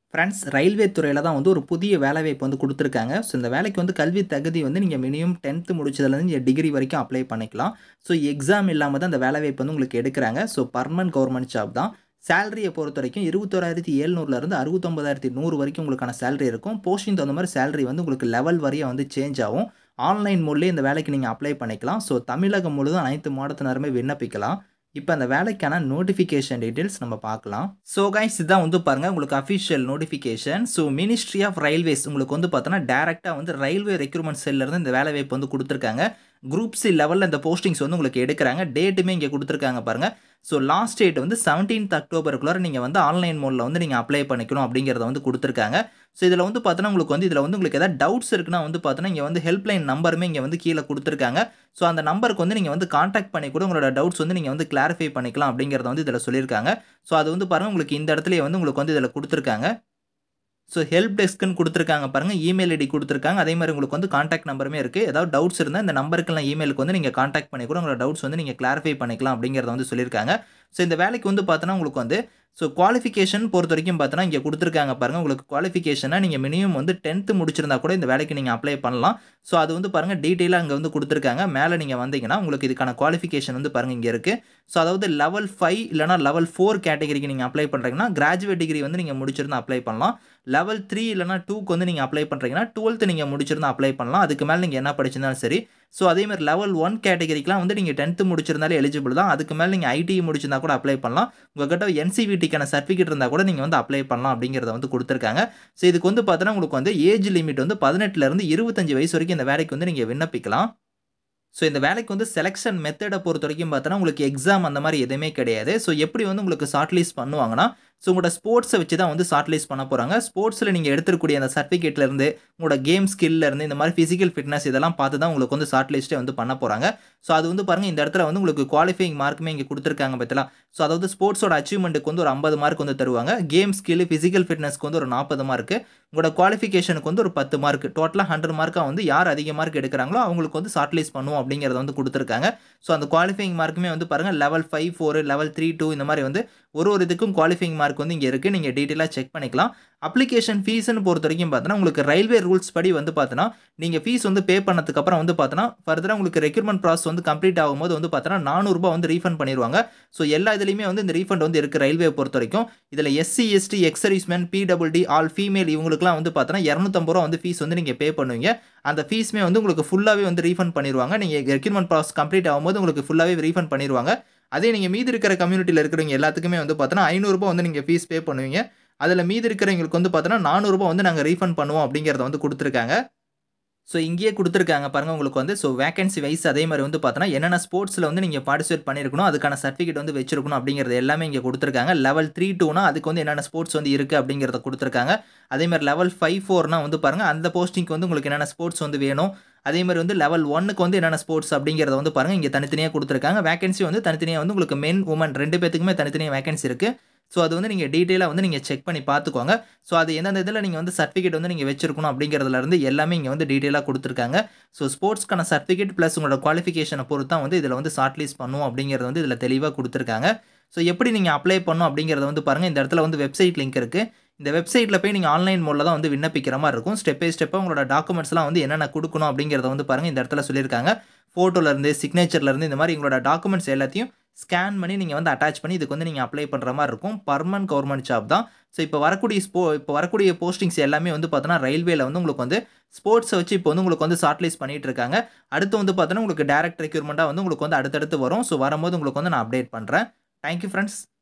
friends railway துறையில் தான் வந்து ஒரு புதிய வேலைவாய்ப்பு வந்து கொடுத்துருக்காங்க ஸோ இந்த வேலைக்கு வந்து கல்வி தகுதி வந்து நீங்கள் மினிமம் டென்த்து முடிச்சதுலேருந்து நீங்கள் டிகிரி வரைக்கும் அப்ளை பண்ணிக்கலாம் ஸோ எக்ஸாம் இல்லாமல் தான் அந்த வேலைவாய்ப்பு வந்து உங்களுக்கு எடுக்கிறாங்க ஸோ பர்மனன்ட் கவர்மெண்ட் ஜாப் தான் சேலரியை பொறுத்த வரைக்கும் இருபத்தோராயிரத்தி எழுநூறுலேருந்து அறுபத்தொம்பதாயிரத்தி நூறு வரைக்கும் உங்களுக்கான சேலரி இருக்கும் போஸ்டிங் தகுந்த மாதிரி சேலரி வந்து உங்களுக்கு லெவல் வரையும் வந்து சேஞ்ச் ஆகும் ஆன்லைன் மூலியே இந்த வேலைக்கு நீங்கள் அப்ளை பண்ணிக்கலாம் ஸோ தமிழகம் முழுதும் அனைத்து மாவட்டத்தினருமே விண்ணப்பிக்கலாம் இப்போ அந்த வேலைக்கான நோட்டிஃபிகேஷன் டீட்டெயில்ஸ் நம்ம பார்க்கலாம் ஸோ கைஸ் இதுதான் வந்து பாருங்கள் உங்களுக்கு official notification so ministry of railways உங்களுக்கு வந்து பார்த்தோன்னா டேரெக்டாக வந்து ரயில்வே ரெக்ரூட்மெண்ட் செல்லேருந்து இந்த வேலை வாய்ப்பு வந்து கொடுத்துருக்காங்க குரூப் சி லெவலில் இந்த போஸ்டிங்ஸ் வந்து உங்களுக்கு எடுக்கிறாங்க டேட்டுமே இங்கே கொடுத்துருக்காங்க பாருங்கள் ஸோ லாஸ்ட் டேட் வந்து செவன்டீன்த் அக்டோபருக்குள்ளார நீங்கள் வந்து ஆன்லைன் மோடில் வந்து நீங்கள் அப்ளை பண்ணிக்கணும் அப்படிங்கிறத வந்து கொடுத்துருக்காங்க ஸோ இதில் வந்து பார்த்தோன்னா உங்களுக்கு வந்து இதில் வந்து உங்களுக்கு எதாவது டவுட்ஸ் இருக்குன்னா வந்து பார்த்தோன்னா இங்கே வந்து ஹெல்ப்லைன் நம்பருமே இங்கே வந்து கீழே கொடுத்துருக்காங்க ஸோ அந்த நம்பருக்கு வந்து நீங்கள் வந்து காண்டாக்ட் பண்ணி கூட உங்களோட டவுட்ஸ் வந்து நீங்கள் வந்து கிளாரிஃபை பண்ணிக்கலாம் அப்படிங்கிறத வந்து இதில் சொல்லியிருக்காங்க ஸோ அது வந்து பாருங்கள் உங்களுக்கு இந்த இடத்துல வந்து உங்களுக்கு வந்து இதில் கொடுத்துருக்காங்க ஸோ ஹெல்ப் டெஸ்க்குன்னு கொடுத்துருக்காங்க பாருங்கள் இமெயில் ஐடி கொடுத்துருக்காங்க அதே மாதிரி உங்களுக்கு வந்து காண்டாக்ட் நம்பருமே இருக்குது ஏதாவது டவுட்ஸ் இருந்தால் இந்த நம்பருக்குலாம் இமெயிலுக்கு வந்து நீங்கள் காண்டாக்ட் பண்ணி கூட உங்களோட டவுட்ஸ் வந்து நீங்கள் கிளாரிஃபை பண்ணிக்கலாம் அப்படிங்கிறத வந்து சொல்லியிருக்காங்க ஸோ இந்த வேலைக்கு வந்து பார்த்தோன்னா உங்களுக்கு வந்து ஸோ குவாலிஃபிகேஷன் பொறுத்த வரைக்கும் பார்த்தோன்னா இங்கே கொடுத்துருக்காங்க பாருங்கள் உங்களுக்கு குவாலிஃபிகேஷனாக நீங்கள் மினிமம் வந்து டென்த்து முடிச்சிருந்தா கூட இந்த வேலைக்கு நீங்கள் அப்ளை பண்ணலாம் ஸோ அது வந்து பாருங்கள் டீட்டெயிலாக அங்கே வந்து கொடுத்துருக்காங்க மேலே நீங்கள் வந்தீங்கன்னா உங்களுக்கு இதுக்கான குவாலிஃபிகேஷன் வந்து பாருங்கள் இங்கே இருக்குது ஸோ அதாவது லெவல் ஃபைவ் இல்லைனா லெவல் ஃபோர் கேட்டகரிக்கு நீங்கள் அப்ளை பண்ணுறீங்கன்னா கிராஜுவேட் டிகிரி வந்து நீங்கள் முடிச்சிருந்தா அப்ளை பண்ணலாம் லெவல் த்ரீ இல்லைனா டூக்கு வந்து நீங்கள் அப்ளை பண்ணுறீங்கன்னா டுவெல்த்து நீங்கள் முடிச்சிருந்தா அப்ளை பண்ணலாம் அதுக்கு மேலே நீங்கள் என்ன படிச்சிருந்தாலும் சரி ஸோ அதேமாதிரி லெவல் ஒன் கேட்டகரிக்கெலாம் வந்து நீங்கள் டென்த்து முடிச்சிருந்தாலே எலிஜிபிள் தான் அதுக்கு மேலே நீங்கள் ஐடி முடிச்சிருந்தா கூட அப்ளை பண்ணலாம் உங்கள்கிட்ட என்சிவிடிக்கான சர்டிஃபிகேட் இருந்தால் கூட நீங்கள் வந்து அப்ளை பண்ணலாம் அப்படிங்கிறத வந்து கொடுத்துருக்காங்க ஸோ இதுக்கு வந்து பார்த்தோன்னா உங்களுக்கு வந்து ஏஜ் லிமிட் வந்து பதினெட்டுலேருந்து இருபத்தஞ்சு வயசு வரைக்கும் இந்த வேலைக்கு வந்து நீங்கள் விண்ணப்பிக்கலாம் ஸோ இந்த வேலைக்கு வந்து செலெக்ஷன் மெத்தடை பொறுத்த வரைக்கும் பார்த்தோன்னா உங்களுக்கு எக்ஸாம் அந்த மாதிரி எதுவுமே கிடையாது ஸோ எப்படி வந்து உங்களுக்கு ஷார்ட் லிஸ்ட் பண்ணுவாங்கன்னா ஸோ உங்களோட ஸ்போர்ட்ஸை வச்சு தான் வந்து ஷார்ட் லிஸ்ட் பண்ண போகிறாங்க ஸ்போர்ட்ஸில் நீங்கள் எடுத்துக்கூடிய அந்த சர்டிஃபிகேட்லேருந்து உங்களோட கேம் ஸ்கில்லேருந்து இந்த மாதிரி ஃபிசிக்கல் ஃபிட்னஸ் இதெல்லாம் பார்த்து தான் உங்களுக்கு வந்து ஷார்ட் லிஸ்ட்டே வந்து பண்ண போகிறாங்க ஸோ அது வந்து பாருங்கள் இந்த இடத்துல வந்து உங்களுக்கு குவாலிஃபைங் மார்க்குமே இங்கே கொடுத்துருக்காங்க பார்த்தலாம் ஸோ அதாவது ஸ்போர்ட்ஸோட அச்சீவ்மெண்ட்டுக்கு வந்து ஒரு ஐம்பது மார்க் வந்து தருவாங்க கேம் ஸ்கில் ஃபிசிக்கல் ஃபிட்னஸ்க்கு வந்து ஒரு நாற்பது மார்க்கு உங்களோட குவாலிஃபிகேஷனுக்கு வந்து ஒரு பத்து மார்க் டோட்டலாக ஹண்ட்ரட் மார்க்காக வந்து யார் அதிக மார்க் எடுக்கிறாங்களோ அவங்களுக்கு வந்து ஷார்ட் லிஸ்ட் பண்ணுவோம் அப்படிங்கிறத வந்து கொடுத்துருக்காங்க ஸோ அந்த குவாலிஃபைங் மார்க்குமே வந்து பாருங்கள் level five four level three two இந்த மாதிரி வந்து ஒரு ஒரு இதுக்கும் குவாலிஃபைங் மார்க் வந்து இங்கே இருக்குது நீங்கள் டீட்டெயிலாக செக் பண்ணிக்கலாம் அப்ளிகேஷன் ஃபீஸ்னு பொறுத்த வரைக்கும் பார்த்தோன்னா உங்களுக்கு ரயில்வே ரூல்ஸ் படி வந்து பார்த்தோன்னா நீங்கள் ஃபீஸ் வந்து பே பண்ணதுக்கப்புறம் வந்து பார்த்தோன்னா ஃபர்தராக உங்களுக்கு ரெக்ரூட்மெண்ட் ப்ராசஸ் வந்து கம்ப்ளீட் ஆகும்போது வந்து பார்த்தோன்னா நானூறுரூபா வந்து ரீஃபண்ட் பண்ணிடுவாங்க ஸோ எல்லா இதுலேயுமே வந்து இந்த ரீஃபண்ட் வந்து இருக்குது ரயில்வே பொறுத்த வரைக்கும் இதில் SC ST ex-servicemen PWD all female இவங்களுக்குலாம் வந்து பார்த்தோன்னா இரநூத்தம்பது ரூபா வந்து ஃபீஸ் வந்து நீங்கள் பே பண்ணுவீங்க அந்த ஃபீஸுமே வந்து உங்களுக்கு ஃபுல்லாகவே வந்து ரீஃபண்ட் பண்ணிடுவாங்க நீங்கள் ரெக்ரூட்மெண்ட் ப்ராசஸ் கம்ப்ளீட் ஆகும்போது உங்களுக்கு ஃபுல்லாகவே ரீஃபண்ட் பண்ணிடுவாங்க அதே நீங்கள் மீதி இருக்கிற கம்யூனிட்டியில் இருக்கிறவங்க எல்லாத்துக்குமே வந்து பார்த்தோன்னா ஐநூறுரூபா வந்து நீங்கள் ஃபீஸ் பே பண்ணுவீங்க அதில் மீதி இருக்கிறவங்களுக்கு வந்து பார்த்தோன்னா நானூறுரூபா வந்து நாங்கள் ரீஃபண்ட் பண்ணுவோம் அப்படிங்கிறத வந்து கொடுத்துருக்காங்க ஸோ இங்கேயே கொடுத்துருக்காங்க பாருங்கள் உங்களுக்கு வந்து ஸோ வேகன்சி வைஸ் அதே மாதிரி வந்து பார்த்தோன்னா என்னென்ன ஸ்போர்ட்ஸில் வந்து நீங்கள் பார்ட்டிசிபேட் பண்ணியிருக்கணும் அதுக்கான சர்டிஃபிகேட் வந்து வச்சிருக்கணும் அப்படிங்கிறது எல்லாமே இங்கே கொடுத்துருக்காங்க லெவல் த்ரீ டூனா அதுக்கு வந்து என்னென்ன ஸ்போர்ட்ஸ் வந்து இருக்குது அப்படிங்கிறத கொடுத்துருக்காங்க அதே மாதிரி லெவல் ஃபைவ் ஃபோர்னா வந்து பாருங்கள் அந்த போஸ்டிங்க்கு வந்து உங்களுக்கு என்னென்ன ஸ்போர்ட்ஸ் வந்து வேணும் அதே மாதிரி வந்து லெவல் ஒன்னுக்கு வந்து என்னென்ன ஸ்போர்ட்ஸ் அப்படிங்கிறத வந்து பாருங்கள் இங்கே தனித்தனியாக கொடுத்துருக்காங்க வேகன்சி வந்து தனித்தனியாக வந்து உங்களுக்கு மென் உமன் ரெண்டு பேத்துக்குமே தனித்தனியாக வேகன்சி இருக்குது ஸோ அது வந்து நீங்கள் டீட்டெயிலாக வந்து நீங்கள் செக் பண்ணி பார்த்துக்கோங்க ஸோ அது எந்தெந்த இதில் நீங்கள் வந்து சர்டிஃபிகேட் வந்து நீங்கள் வச்சிருக்கணும் அப்படிங்கிறதுலேருந்து எல்லாமே இங்கே வந்து டீட்டெயிலாக கொடுத்துருக்காங்க ஸோ ஸ்போர்ட்ஸ்க்கான சர்டிஃபிகேட் ப்ளஸ் உங்களோட குவாலிஃபிகேஷனை பொறுத்து தான் வந்து இதில் வந்து ஷார்ட் லிஸ்ட் பண்ணுவோம் அப்படிங்கிறது வந்து இதில் தெளிவாக கொடுத்துருக்காங்க ஸோ எப்படி நீங்கள் அப்ளை பண்ணும் அப்படிங்கிறத வந்து பாருங்கள் இந்த இடத்துல வந்து வெப்சைட் லிங்க் இருக்குது இந்த வெப்சைட்டில் போய் நீங்கள் ஆன்லைன் மோடில் தான் வந்து விண்ணப்பிக்கிற மாதிரி இருக்கும் ஸ்டெப் பை ஸ்டெப்பாக உங்களோட டாக்குமெண்ட்ஸ்லாம் வந்து என்னென்ன கொடுக்கணும் அப்படிங்கிறத வந்து பாருங்கள் இந்த இடத்துல சொல்லியிருக்காங்க ஃபோட்டோலேருந்து சிக்னேச்சர்லேருந்து இந்த மாதிரி உங்களோட டாக்குமெண்ட்ஸ் எல்லாத்தையும் ஸ்கேன் பண்ணி நீங்கள் வந்து அட்டாச் பண்ணி இதுக்கு வந்து நீங்கள் அப்ளை பண்ணுற மாதிரி இருக்கும் பர்மனன்ட் கவர்மெண்ட் ஜாப் தான் ஸோ இப்போ வரக்கூடிய ஸ்போ இப்போ வரக்கூடிய போஸ்டிங்ஸ் எல்லாமே வந்து பார்த்தோன்னா ரயில்வேல வந்து உங்களுக்கு வந்து ஸ்போர்ட்ஸை வச்சு இப்போ வந்து உங்களுக்கு வந்து ஷார்ட் லிஸ்ட் பண்ணிட்டு இருக்காங்க அடுத்து வந்து பார்த்தோன்னா உங்களுக்கு டேரக்ட் ரெக்யூர்மெண்ட்டாக வந்து உங்களுக்கு வந்து அடுத்தடுத்து வரும் ஸோ வரும்போது உங்களுக்கு வந்து நான் அப்டேட் பண்ணுறேன் தேங்க்யூ ஃப்ரெண்ட்ஸ்